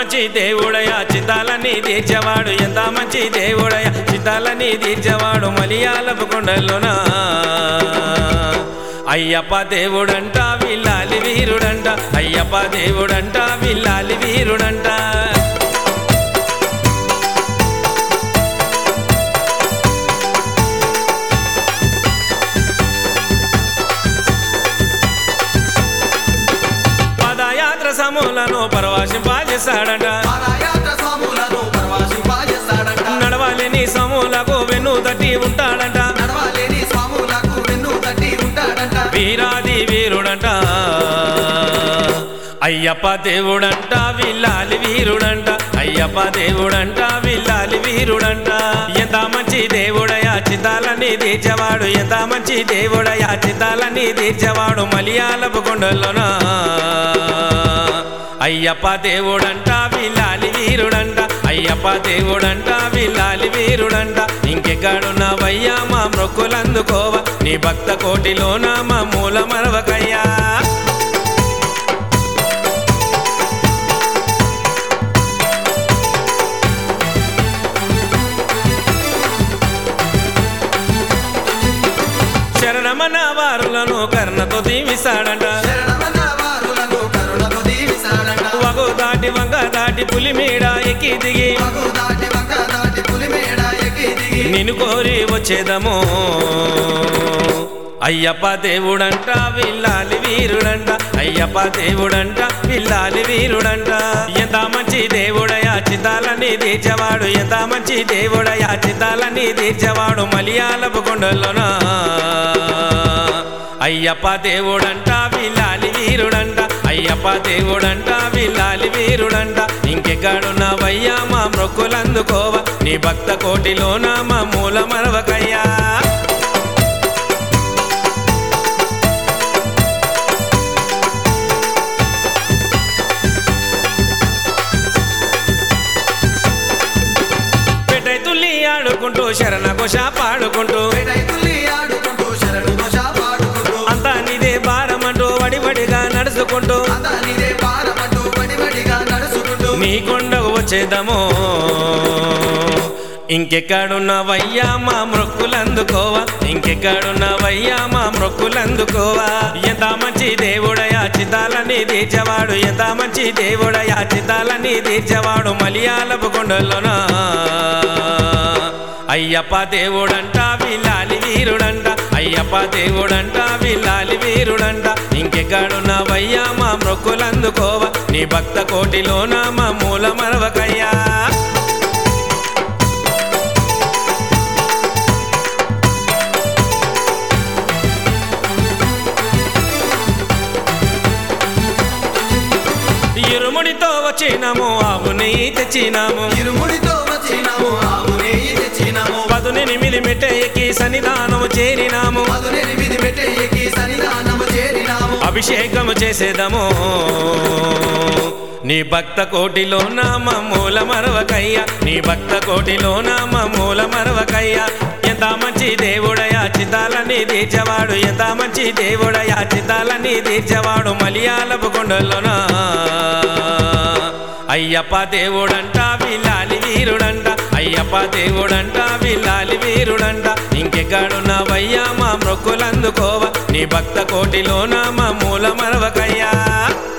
మంచి దేవుడయా చిత్తాలన్నీ తీర్చేవాడు ఎంత మంచి దేవుడయా చిత్తాలన్నీ తీర్చేవాడు మలియాలపు కొండల్లోనా అయ్యప్ప దేవుడంట విల్లాలి వీరుడంట అయ్యప్ప దేవుడంట విల్లాలి వీరుడంట పదయాత్ర సమూలను పరవాశింపాజేశాడట పాదయాత్ర స్వాములను పరవశింపజేస్తాడంట. నడవాలి నీ సమూలకు వెన్ను తట్టి ఉంటాడంట నడవలేని స్వాములకు వెన్ను తట్టి ఉంటాడంట. వీరాది వీరుడంట అయ్యప్ప దేవుడంట విల్లాలి వీరుడంట అయ్యప్ప దేవుడంట విల్లాలి వీరుడంట ఎంత మంచి దేవుడయా చిత్తాలన్నీ తీర్చేవాడు ఎంత మంచి దేవుడయా చిత్తాలన్నీ తీర్చేవాడు మలియాలపు కొండల్లోనా అయ్యప్ప దేవుడంట విల్లాలి వీరుడంట అయ్యప్ప దేవుడంట విల్లాలి వీరుడంట ఇంకెక్కడున్నావయ్యా మా మొక్కులందుకోవ నీ భక్త కోటిలోన మా మూల మరవకయ్యా శరణమన్న వారులను కర్ణతో దీవిస్తాడంట శరణమన్న వారులను కరుణతో దీవిస్తాడంట. వగు దాటి వంగ దాటి పులి మీడ ఎక్కి దిగి మగు దాటి వంక దాటి పులిమేడ ఎక్కి దిగి నిన్ను కోరి వచ్చేదము అయ్యప్ప దేవుడంట విల్లాలి వీరుడంట అయ్యప్ప దేవుడంట విల్లాలి వీరుడంట ఎంత మంచి దేవుడయా చిత్తాలన్నీ తీర్చేవాడు ఎంత మంచి దేవుడయా చిత్తాలన్నీ తీర్చేవాడు మలియాలపు కొండల్లోనా అయ్యప్ప దేవుడంట విల్లాలి వీరుడంట అయ్యప్ప దేవుడంట విల్లాలి వీరుడంట ఇంకెక్కడున్నావయ్యా మా మొక్కులందుకోవ నీ భక్త కోటిలోన మా మూల మరవకయ్యా పెట్టై తుల్లి ఆడుకుంటూ శరణ ఘోష పాడుకుంటూ పేటైతుల్లి ఆడుకుంటూ శరణు ఘోష పాడుకుంటూ అంతా నీదే భారమంటూ వడివడిగా నడుచుకుంటూ అంతా నీదే పారమంటూ వడివడిగా నడుచుకుంటూ నీ కొండకు వచ్చేదము ఇంకెక్కడున్నవయ్యా మా మొక్కులందుకోవా ఇంకెక్కడున్నవయ్యా మా మొక్కులందుకోవా ఎంత మంచి దేవుడయా చిత్తాలన్నీ తీర్చేవాడు ఎంత మంచి దేవుడయా చిత్తాలన్నీ తీర్చేవాడు మలియాలపు కొండల్లోనా అయ్యప్ప దేవుడంట విల్లాలి వీరుడంట అయ్యప్ప దేవుడంట విల్లాలి వీరుడంట ఇంకెక్కడున్నవయ్యా మా మొక్కులందుకోవా నీ భక్త కోటిలోన మా మూల మరవకయ్యా ఇరుముడితో వచ్చినాము ఆవు నెయ్యి తెచ్చినాము ఇరుముడితో వచ్చినాము ఆవు నెయ్యి తెచ్చినాము పదునెనిమిది మెట్ట ఎక్కి సన్నిధానము చేరినాము పదునెనిమిది మెట్ట ఎక్కి సన్నిధానము చేరినాము అభిషేకము చేసేదము నీ భక్త కోటిలో నామ మూల మరవకయ్య నీ భక్త కోటిలో నామ మూల మరవకయ్య ఎంత మంచి దేవుడయా చిత్తాలన్నీ తీర్చేవాడు ఎంత మంచి దేవుడయా చిత్తాలన్నీ తీర్చేవాడు మలియాలపు కొండల్లోనా అయ్యప్ప దేవుడంట విల్లాలి వీరుడంట అయ్యప్ప దేవుడంట విల్లాలి వీరుడంట ఇంకెక్కడున్నావయ్యా మా మొక్కులందుకోవ నీ భక్త కోటిలోన మా మూల మరవకయ్యా